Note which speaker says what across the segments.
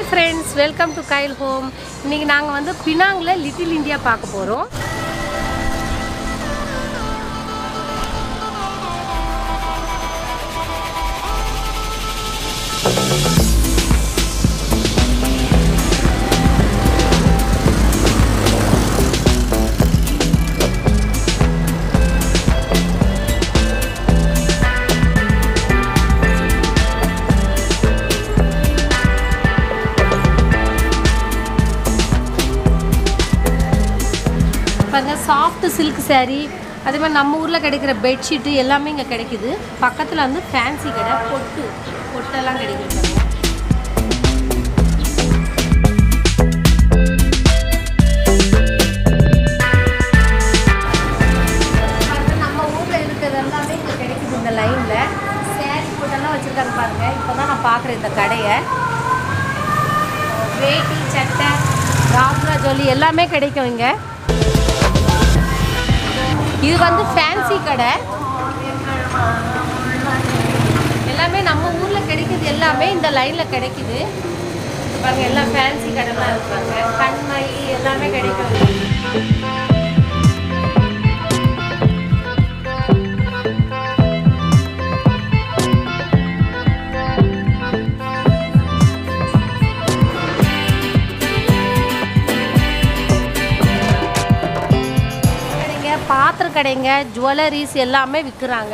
Speaker 1: friends welcome to Kyle home இன்னைக்கு நாங்கள் வந்து பினாங்கில் லிட்டில் இந்தியா பார்க்க போகிறோம் பாருங்க சாஃப்ட் சில்க் saree அதே மாதிரி நம்ம ஊரில் கிடைக்கிற பெட்ஷீட்டு எல்லாமே இங்கே கிடைக்குது பக்கத்தில் வந்து ஃபேன்சி கடை பொட்டு பொட்டெல்லாம் கிடைக்குது பாருங்க பாருங்க, நம்ம ஊரில் இருக்கிறது எல்லாமே இங்கே கிடைக்குது இந்த லைனில் சேரீ போட்டெல்லாம் வச்சுருக்காங்க பாருங்க இப்போ தான் நான் பார்க்குறேன் இந்த கடையை வேட்டி சட்டை ராப்ரா ஜொல்லி எல்லாமே கிடைக்கும் இங்கே இது வந்து ஃபேன்சி கடை எல்லாமே நம்ம ஊரில் கிடைக்குது எல்லாமே இந்த லைனில் கிடைக்குது பாருங்க எல்லாம் ஃபேன்சி கடைலாம் இருப்பாங்க கண்மை எல்லாமே கிடைக்கும் கடைங்க பாத்திர கடைங்க ஜுவல்லரிஸ் எல்லாமே விற்கிறாங்க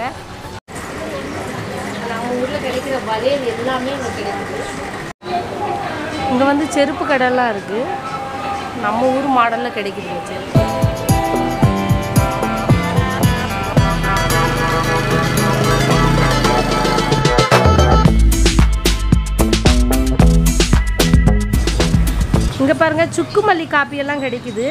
Speaker 1: நம்ம ஊரில் கிடைக்கிற வளையல் எல்லாமே இங்கே கிடைக்குது இங்கே வந்து செருப்பு கடைலாம் இருக்குது நம்ம ஊர் மாடலில் கிடைக்குதுங்க செருப்பு இங்கே பாருங்க சுக்கு மல்லி காப்பி எல்லாம் கிடைக்குது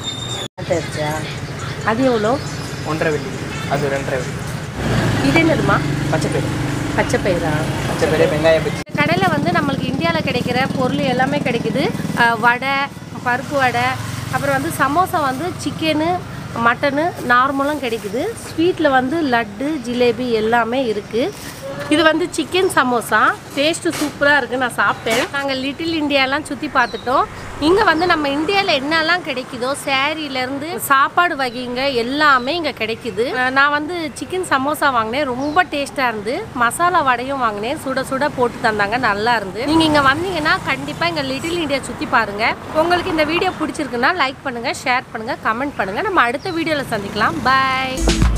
Speaker 1: அது எவ்வளோ
Speaker 2: ஒன்றரை வெள்ளி அது ரெண்டரை வெள்ளி
Speaker 1: இது என்னதுமா
Speaker 2: பச்சை பயிறு
Speaker 1: பச்சை பயிரா
Speaker 2: பச்சை பயிறு வெங்காய பச்சி
Speaker 1: கடையில் வந்து நம்மளுக்கு இந்தியாவில் கிடைக்கிற பொருள் எல்லாமே கிடைக்குது அஹ் வடை பருப்பு வடை அப்புறம் வந்து சமோசா வந்து சிக்கனு மட்டனு நார்மலும் கிடைக்குது ஸ்வீட்டில் வந்து லட்டு ஜிலேபி எல்லாமே இருக்குது இது வந்து சிக்கன் சமோசா டேஸ்ட்டு சூப்பராக இருக்குது நான் சாப்பிட்டேன் நாங்கள் லிட்டில் இந்தியாலாம் சுற்றி பார்த்துட்டோம் இங்கே வந்து நம்ம இந்தியாவில் என்னெல்லாம் கிடைக்குதோ சேரீலேருந்து சாப்பாடு வகைங்க எல்லாமே இங்கே கிடைக்குது அஹ் நான் வந்து சிக்கன் சமோசா வாங்கினேன் ரொம்ப டேஸ்ட்டாக இருந்து மசாலா வடையும் வாங்கினேன் சுட சுட போட்டு தந்தாங்க நல்லா இருந்து நீங்கள் இங்கே வந்தீங்கன்னா கண்டிப்பாக இங்கே லிட்டில் இந்தியா சுற்றி பாருங்கள் உங்களுக்கு இந்த வீடியோ பிடிச்சிருக்குன்னா லைக் பண்ணுங்கள் ஷேர் பண்ணுங்கள் கமெண்ட் பண்ணுங்கள் நம்ம அடுத்த வீடியோவில் சந்திக்கலாம் பாய்